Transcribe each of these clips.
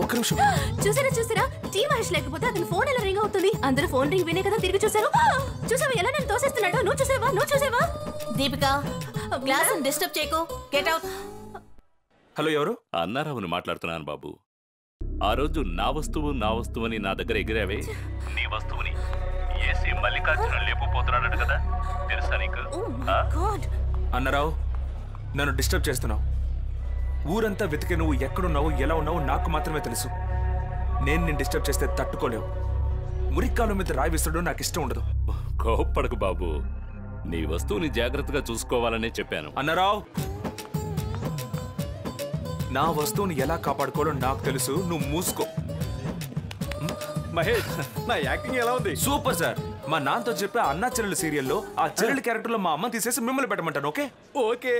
ఒక్క నిమిషం చూసారా చూసారా టీ మహేష్ లేకపోతే అతని ఫోన్ ఎలా రింగ్ అవుతుంది అందరూ ఫోన్ రింగ్ వినే కదా తిరిగి చూసారు చూసావా ఎలా నన్ను తోసేస్తున్నాడు నువ్వు చూసావా నువ్వు చూసావా దీపిక క్లాస్ డిస్టర్బ్ చేయకు గెట్ అవుట్ హలో ఎవరు అన్నారావుని మాట్లాడుతున్నాను బాబు ఆ రోజు నా వస్తువు నా వస్తువు అని నా దగ్గర ఎగిరావే నీ వస్తువుని ఏసీ మల్లికార్జున లేపుపోతున్నాడు కదా తెలుసా నీకు ఆ? గాడ్ అన్నారావు నన్ను డిస్టర్బ్ చేస్తున్నావు ఊరంతా వెతికే నువ్వు ఎక్కడున్నావు ఎలా ఉన్నావు నాకు మాత్రమే తెలుసు నేను నేను డిస్టర్బ్ చేస్తే తట్టుకోలేవు మురిక్కాల మీద రాయి విసరడం నాకు ఇష్టం ఉండదు కోప్పడకు బాబు నీ వస్తువుని జాగ్రత్తగా చూసుకోవాలనే చెప్పాను అన్నారావు నా వస్తువుని ఎలా కాపాడుకోవాలో నాకు తెలుసు నువ్వు మూసుకో మహేష్ నా యాక్టింగ్ ఎలా ఉంది సూపర్ సార్ మా నాన్నతో చెప్పే అన్నా చెల్లెలు సీరియల్లో ఆ చెల్లెలి క్యారెక్టర్ లో మా అమ్మ తీసేసి మిమ్మల్ని పెట్టమంటాను ఓకే ఓకే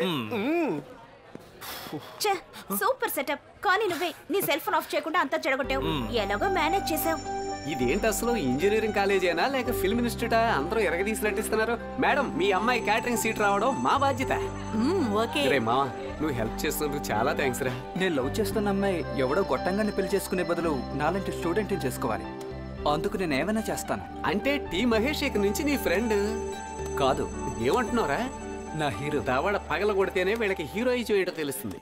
ఛే సూపర్ సెటప్ కానీ నువ్వే నీ సెల్ ఫోన్ ఆఫ్ చేయకుండా అంతా చెడగొట్టావు ఎలాగో మేనేజ్ చేసావు ఇదేంటి అసలు ఇంజనీరింగ్ కాలేజేనా లేక ఫిల్మ్ ఇన్స్టిట్యూటా అందరూ ఎరగదీసి నటిస్తున్నారు మేడం మీ అమ్మాయి క్యాటరింగ్ సీట్ రావడం మా బాధ్యత ఓకే రే మావా నువ్వు హెల్ప్ చేస్తున్నందుకు చాలా థ్యాంక్స్ రా నేను లవ్ చేస్తున్న అమ్మాయి ఎవడో గొట్టంగాన్ని పెళ్లి చేసుకునే బదులు నాలాంటి స్టూడెంట్ని చేసుకోవాలి అందుకు నేను ఏమైనా చేస్తాను అంటే టీ మహేష్ ఇక నుంచి నీ ఫ్రెండ్ కాదు ఏమంటున్నావురా నా హీరో దవడ పగల కొడితేనే వీళ్ళకి హీరోయిజం ఏంటో తెలుస్తుంది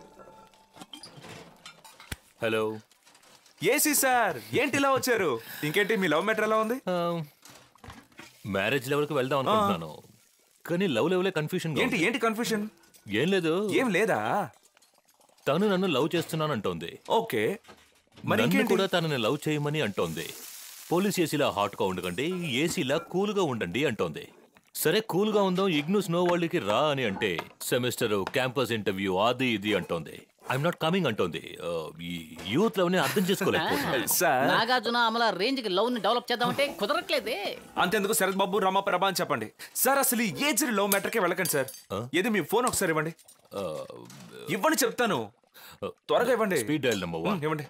హలో ఏసీ సార్ ఏంటి ఇలా వచ్చారు ఇంకేంటి మీ లవ్ మ్యాటర్ ఎలా ఉంది మ్యారేజ్ లెవెల్కి వెళ్దాం అనుకుంటున్నాను కానీ లవ్ లెవెలే కన్ఫ్యూషన్ ఏంటి ఏంటి కన్ఫ్యూషన్ ఏం లేదు ఏం లేదా తను నన్ను లవ్ చేస్తున్నాను అంటోంది ఓకే మరి నన్ను ఇంకేంటి కూడా తనని లవ్ చేయమని అంటోంది పోలీస్ ఏసీలా హాట్గా ఉండకండి ఏసీలా కూల్గా ఉండండి అంటోంది సరే కూల్గా ఉందాం ఇగ్ను స్నో వరల్డ్కి రా అని అంటే సెమిస్టర్ క్యాంపస్ ఇంటర్వ్యూ అది ఇది అంటోంది ఐఎమ్ నాట్ కమింగ్ అంటోంది ఆ, ఈ యూత్ లవ్ని అర్థం చేసుకోలేకపోతున్నాను సార్ నాగార్జున అమల రేంజ్ కి లవ్ ని డెవలప్ చేద్దామంటే కుదరట్లేదే అంతెందుకు శరత్ బాబు రామప్రభ అని చెప్పండి సార్ అసలు ఈ ఏజ్ లవ్ మ్యాటర్ కి వెళ్ళకండి సార్ ఏది మీ ఫోన్ ఒకసారి ఇవ్వండి ఆ, ఇవ్వండి చెప్తాను త్వరగా ఇవ్వండి speed dial number one um, ఇవ్వండి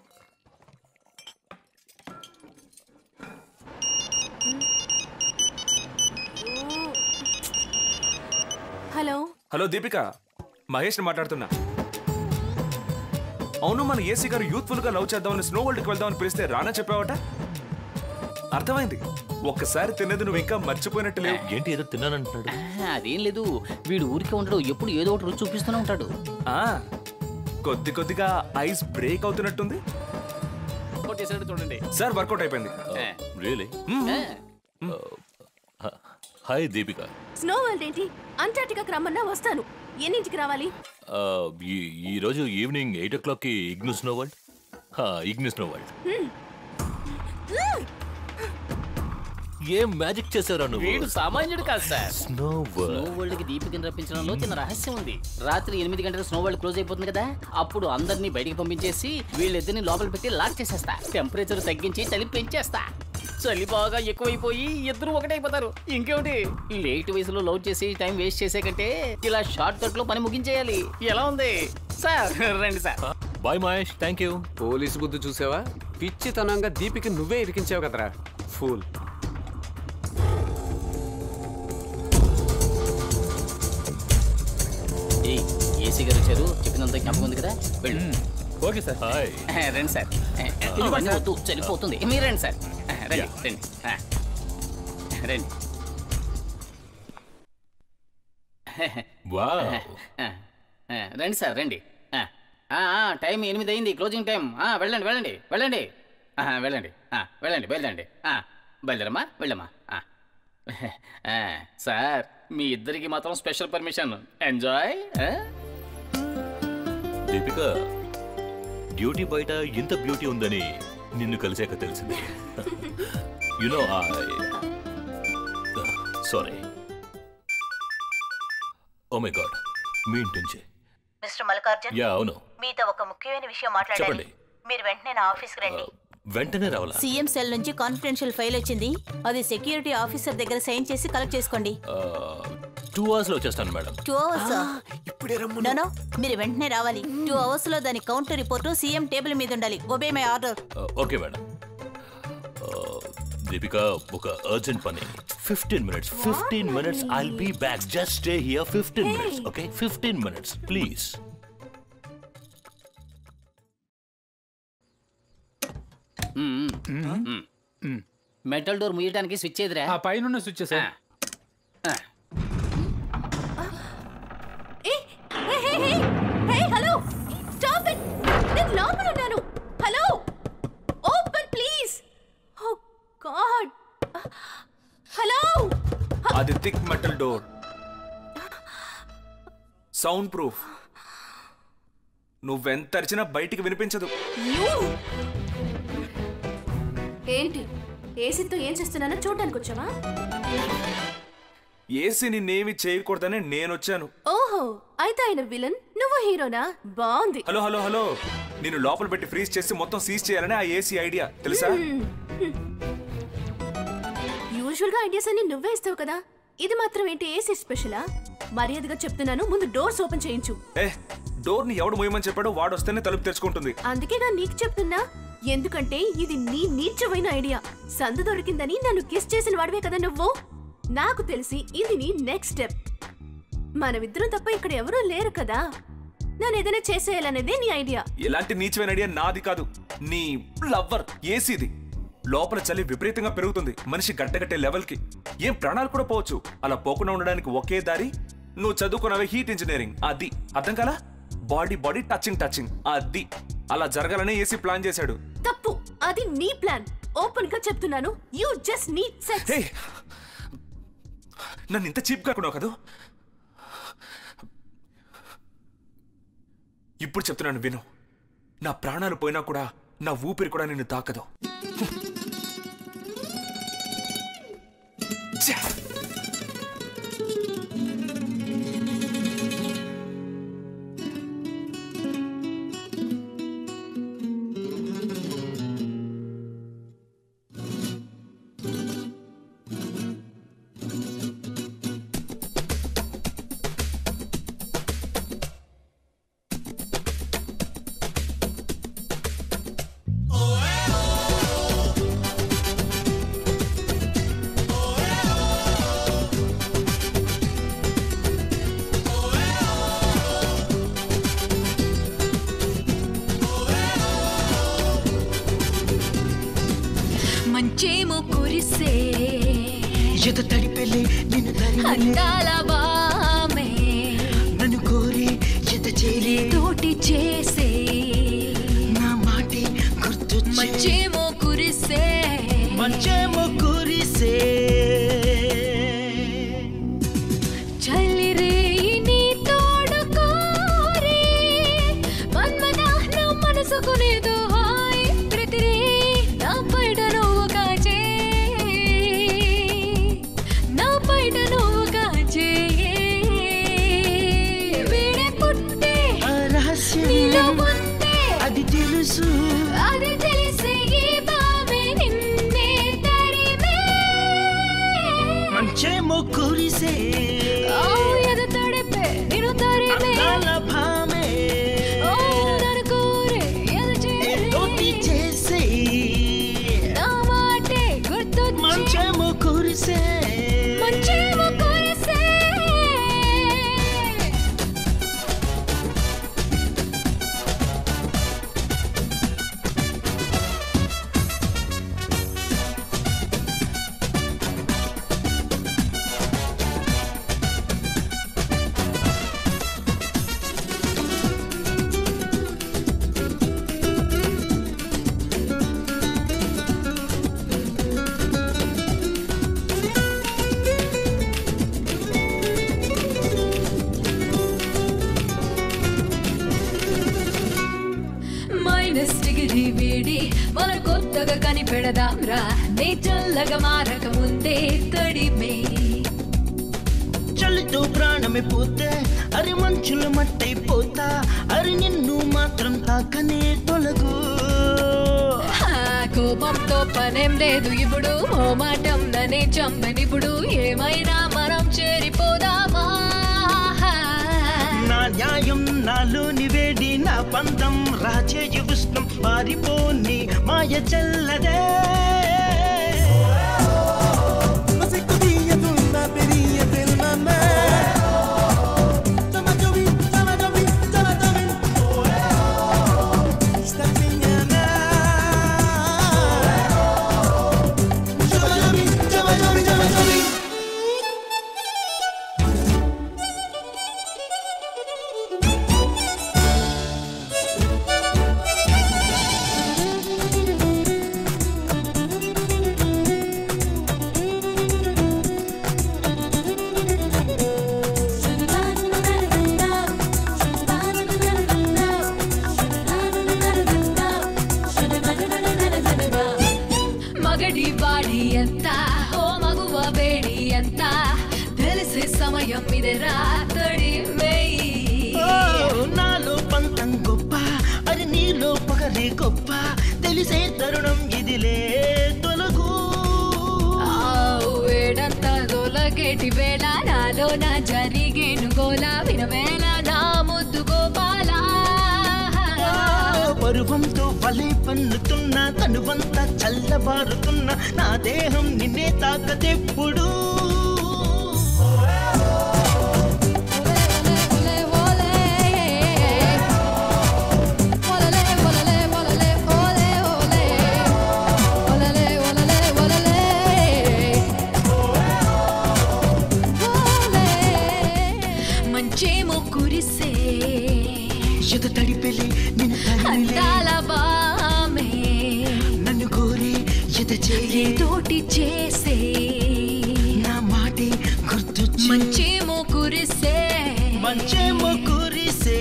హలో హలో దీపిక మహేష్ మాట్లాడుతున్నా అవును మన ఏసీ గారు యూత్ఫుల్ గా లవ్ చేద్దామని స్నో వరల్డ్ కి వెళ్దామని పిలిస్తే రానా చెప్పావట అర్థమైంది ఒక్కసారి తిన్నది నువ్వు ఇంకా మర్చిపోయినట్టు లేవు ఏంటి ఏదో తిన్నానంటున్నాడు అదేం లేదు వీడు ఊరికే ఉండడు ఎప్పుడు ఏదో ఒకటి రుచి చూపిస్తూనే ఉంటాడు ఆ, కొద్ది కొద్దిగా ఐస్ బ్రేక్ అవుతున్నట్టుంది కొట్టేసాడు చూడండి సార్ వర్కౌట్ అయిపోయింది రియలీ ఆ, హాయ్ దీపిక స్నో వరల్డ్ ఏంటి అంటార్టికాకి రమ్మన్నా వస్తాను ఎన్నింటికి రావాలి ఆ, ఈ ఈ రోజు ఈవినింగ్ ఎయిట్ ఓ క్లాక్కి ఇగ్ను స్నో వరల్డ్ ఇగ్ను స్నో వరల్డ్ ఏం మ్యాజిక్ చేశారా నువ్వు వీడు సామాన్యుడు కాదు sir snow snow world world కి దీపికని రప్పించడంలో చిన్న రహస్యం ఉంది రాత్రి ఎనిమిది గంటలకు స్నో వరల్డ్ క్లోజ్ అయిపోతుంది కదా అప్పుడు అందరినీ బయటికి పంపించేసి వీళ్ళిద్దరిని లోపల పెట్టి లాక్ చేసేస్తా టెంపరేచర్ తగ్గించి చలి పెంచేస్తా చలి బాగా ఎక్కువైపోయి ఇద్దరు ఒకటైపోతారు ఇంకేమిటి లేట్ వయసులో లవ్ చేసి టైం వేస్ట్ చేసే కంటే ఇలా షార్ట్ కట్ లో పని ముగించేయాలి ఎలా ఉంది సార్ రండి sir bye Mahesh thank you police బుద్ధి చూసావా పిచ్చితనంగా దీపికి నువ్వే ఇరికించావు కదరా ఫూల్ ఏయ్, ఏసీ గారు వచ్చారు చెప్పినంత జ్ఞాపకం ఉంది కదా వెళ్ళు ఓకే సార్ హాయ్ ఆ, రండి సార్ ఆ, ఇవన్నీ వద్దు చనిపోతుంది మీరు రండి సార్ ఆ, రండి రండి ఆ. రండి వావ్ ఆ, ఆ, రండి సార్ రండి ఆ, ఆ, ఆ, టైం ఎనిమిది అయింది క్లోజింగ్ టైం ఆ, వెళ్ళండి వెళ్ళండి వెళ్ళండి ఆ, వెళ్ళండి ఆ, వెళ్ళండి బయలుదేరండి ఆ, బయలుదేరమ్మా వెళ్ళమ్మా ఆ. ఆ, సార్ మీ ఇద్దరికి మాత్రం special permission enjoy Deepika duty బయట ఇంత బ్యూటీ ఉందని నిన్ను కలిసాక తెలిసింది you know I sorry oh my god మీ ఇంటి నుంచి మిస్టర్ మల్లికార్జున్ యా అవును మీతో ఒక ముఖ్యమైన విషయం చెప్పండి. మాట్లాడాలి మీరు వెంటనే నా ఆఫీస్కి రండి వెంటనే రావాలా సీఎం సెల్ నుంచి కాన్ఫిడెన్షియల్ ఫైల్ వచ్చింది అది సెక్యూరిటీ ఆఫీసర్ దగ్గర సైన్ చేసి కలెక్ట్ చేసుకోండి టూ అవర్స్ లో వచ్చేస్తాను మేడం టూ అవర్స్ నో మీరు వెంటనే రావాలి టూ అవర్స్ లో దాని కౌంటర్ రిపోర్టు సీఎం టేబుల్ మీద ఉండాలి obey my order okay madam Deepika ఒక అర్జెంట్ పని fifteen minutes fifteen minutes I'll be back just stay here fifteen minutes okay fifteen minutes please metal door ముయ్యడానికి స్విచ్ ఏదిరా ఆ పైన స్విచ్ సార్ ఏ hey hey hey hey hello stop it నేను లోపల ఉన్నాను hello open please oh god hello అది thick metal door soundproof నువ్వెంత అరిచినా బయటికి వినిపించదు యూ ఏంటి ఏసీతో ఏం చేస్తున్నానో చూడడానికి వచ్చావా ఏసీ నిన్నేమి చేయకూడదని నేను వచ్చాను ఓహో అయితే ఆయన విలన్ నువ్వు హీరోనా బాగుంది హలో హలో హలో నేను లోపల పెట్టి ఫ్రీజ్ చేసి మొత్తం సీజ్ చేయాలని ఆ ఏసీ ఐడియా తెలుసా యూజువల్ గా ఐడియాస్ అన్ని నువ్వే ఇస్తావు కదా ఇది మాత్రం ఏంటి ఏసీ స్పెషలా మర్యాదగా చెప్తున్నాను ముందు డోర్స్ ఓపెన్ చేయించు ఏ డోర్ ని ఎవడు మూయమని చెప్పాడో వాడు వస్తేనే తలుపు తెరుచుకుంటుంది అందుకేగా నీకు చెప్తున్నా ఎందుకంటే ఇది నీ నీచమైన ఐడియా సందు దొరికిందని నన్ను కిస్ చేసిన వాడివే కదా నువ్వు నాకు తెలిసి ఇది నీ నెక్స్ట్ స్టెప్ మనమిద్దరం తప్ప ఇక్కడ ఎవరూ లేరు కదా నన్ను ఏదైనా చేసేయాలనేదే నీ ఐడియా ఇలాంటి నీచమైన ఐడియా నాది కాదు నీ లవ్వర్ ఏసీది లోపల చలి విపరీతంగా పెరుగుతుంది మనిషి గట్టగట్టే లెవెల్కి ఏం ప్రాణాలు కూడా పోవచ్చు అలా పోకుండా ఉండడానికి ఒకే దారి నువ్వు చదువుకున్నవే హీట్ ఇంజనీరింగ్ అది అర్థం కాలా బాడీ బాడీ టచింగ్ టచింగ్ అది అలా జరగాలనే ఏసీ ప్లాన్ చేశాడు తప్పు అది నీ ప్లాన్ ఓపెన్ గా చెప్తున్నాను you just need sex hey నన్ను ఇంత చీప్ కాకుండా కదూ ఇప్పుడు చెప్తున్నాను విను నా ప్రాణాలు పోయినా కూడా నా ఊపిరి కూడా నిన్ను తాకదు ఛే! మంచేమో కురిసే ఎద తడిపెళ్ళి నిన్ను తరిమి అందాల బామే నన్ను కోరి ఎద చేరి తోటి చేసే నా మాటే గుర్తొచ్చే మంచేమో కురిసే మంచేమో కురిసే చల్లిరే నీ తోడు కోరే మన్మద నా మనసుకునేదో హాయ్ ప్రతిరే నా పైట నువ్వు కాచే నా పైట నువ్వు కాచే వీడే పుట్టే ఆ రహస్యం నీలో ఉందే అది తెలుసు అది తెలిసే ఈ భావే నిన్నే తరిమే మంచేమో కురిసే ఓ ఎద తడిపే నిన్ను తరిమే అందాల భామే ఓ నన్ను కోరే ఎద తోటి చేరే చేసే నా మాటే గుర్తొచ్చి మంచేమో కురిసే మంచేమో కురిసే మైనస్ డిగ్రీ వేడి మన కొత్తగా కనిపెడదాంరా నే చల్లగా మారక ముందే తడిమే చలితో ప్రాణమే పోతే అరి మంచుల మట్టైపోతా అరి నిన్ను మాత్రం తాకనే తొలగు ఆ కోపంతో పనేం లేదు ఇప్పుడు ఓ మాటం ననే చంపనిప్పుడు ఏమైనా మనం చేరిపోదామా నా న్యాయం నాలోని వేడి నా పంతం రాజేయ ఉష్ణం పారిపోని మాయ చల్లదే గుండెలోన జరిగేను గోలా వినవేళ నా ముద్దు గోపాలా పరువంతో వలే పన్నుతున్న తనువంతా చల్లబారుతున్న నా దేహం నిన్నే తాకదెప్పుడు మంచేమో కురిసే ఎద తడిపెలి నిన్ను తడిమిలే అందాల బామే నన్ను కోరి ఎద చేయి తోటి చేసే నా మాటే గుర్తొచ్చి మంచేమో కురిసే మంచేమో కురిసే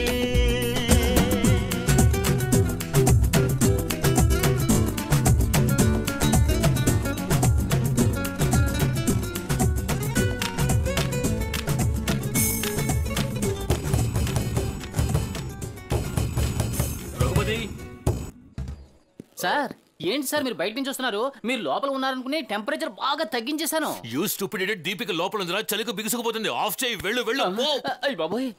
రఘుపతి సార్ ఏంటి సార్ మీరు బయట నుంచి వస్తున్నారు మీరు లోపల ఉన్నారనుకుని టెంపరేచర్ బాగా తగ్గించేశాను యూ స్టూపిడ్ దీపిక లోపల ఉందిరా చలికి బిగుసుకుపోతుంది ఆఫ్ చేయి వెళ్ళు వెళ్ళు పో. అయ్యి బాబోయ్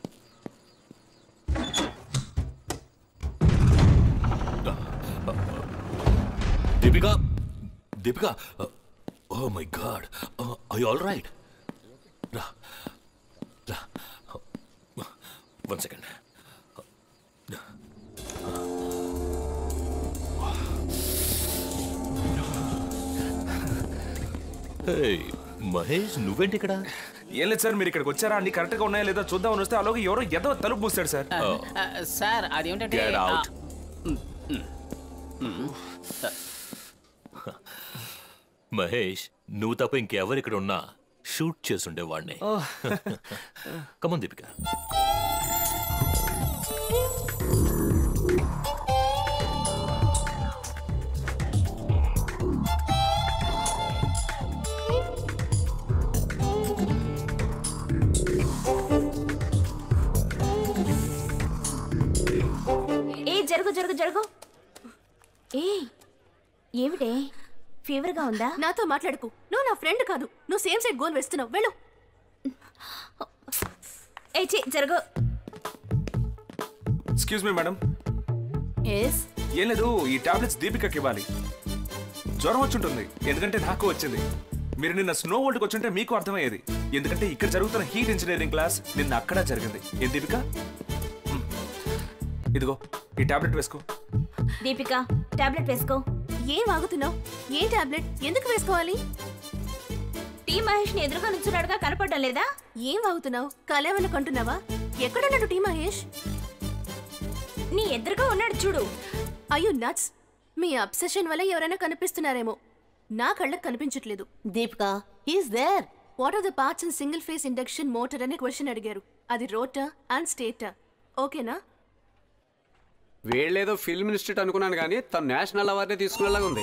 Deepika Deepika oh my god I all right రా రా వన్ సెకండ్ మహేష్ నువ్వేంటి ఇక్కడ ఏం లేదు సార్ మీరు ఇక్కడికి వచ్చారా అన్ని కరెక్ట్ గా ఉన్నాయా లేదా చూద్దామని వస్తే అలాగే ఎవరో ఏదో తలుపు మూస్తాడు సార్ ఆ, సార్ అదేమిటంటే Get out. ఆ, మ్, మ్, మ్. మహేష్ నువ్వు తప్ప ఇంకెవరు ఇక్కడ ఉన్నా షూట్ చేసుండేవాడిని కమన్ దీపిక ఏ జరుగు జరుగు జరుగు ఏ ఏమిటే ఫీవర్గా ఉందా నాతో మాట్లాడుకు నువ్వు నా ఫ్రెండ్ కాదు నువ్వు సేమ్ సైడ్ గోల్ వేస్తున్నావు వెళ్ళు ఏ చి జరుగు ఎక్స్క్యూజ్ మీ మేడం ఎస్ ఏం లేదు ఈ టాబ్లెట్స్ దీపికకి ఇవ్వాలి జ్వరం వచ్చుంటుంది ఎందుకంటే నాకు వచ్చింది మీరు నిన్న స్నో వరల్డ్కి వచ్చుంటే మీకు అర్థమయ్యేది ఎందుకంటే ఇక్కడ జరుగుతున్న హీట్ ఇంజనీరింగ్ క్లాస్ నిన్న అక్కడ జరిగింది ఏం దీపిక మ్. ఇదిగో ఈ టాబ్లెట్ వేసుకో దీపిక టాబ్లెట్ వేసుకో ఏం ఆగుతున్నావు ఏ టాబ్లెట్ ఎందుకు వేసుకోవాలి టీ మహేష్ ని ఎదురుగా నుంచున్నాడుగా కనపడడం లేదా ఏం వాగుతున్నావు కలేవన్న కంటున్నావా ఎక్కడున్నాడు టీ మహేష్ నీ ఎదురుగా ఉన్నాడు చూడు అయ్యో నట్స్ మీ అబ్సెషన్ వల్ల ఎవరైనా కనిపిస్తున్నారేమో నా కళ్ళకు కనిపించట్లేదు Deepika is there what are the parts in single phase induction motor అనే క్వశ్చన్ అడిగారు అది రోటర్ అండ్ స్టేటర్ ఓకేనా వీళ్ళేదో ఫిల్మ్ ఇన్స్టిట్యూట్ అనుకున్నాను కానీ తను నేషనల్ అవార్డే తీసుకునేలాగా ఉంది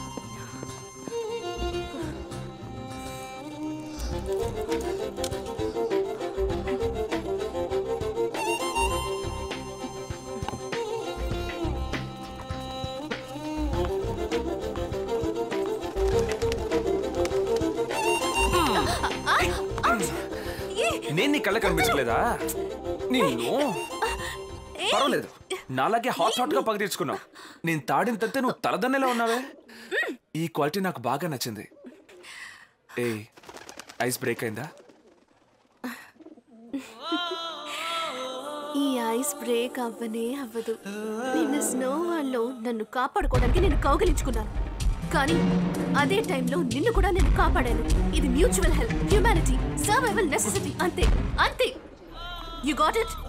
నేను నీ కళ్ళ కనిపించలేదా నిన్ను పర్వాలేదు నాలాగే హాట్ హాట్ గా పగ తీర్చుకున్నావు నేను తాడిన తంతే నువ్వు తలదన్నెలా ఉన్నావే ఈ క్వాలిటీ నాకు బాగా నచ్చింది ఏ ఐస్ బ్రేక్ అయిందా ఈ ఐస్ బ్రేక్ అవ్వనే అవ్వదు నిన్న స్నో వాళ్ళు నన్ను కాపాడుకోవడానికి నేను కౌగిలించుకున్నాను కానీ అదే టైంలో నిన్ను కూడా నేను కాపాడాను ఇది mutual help humanity survival necessity అంతే అంతే యు గాట్ ఇట్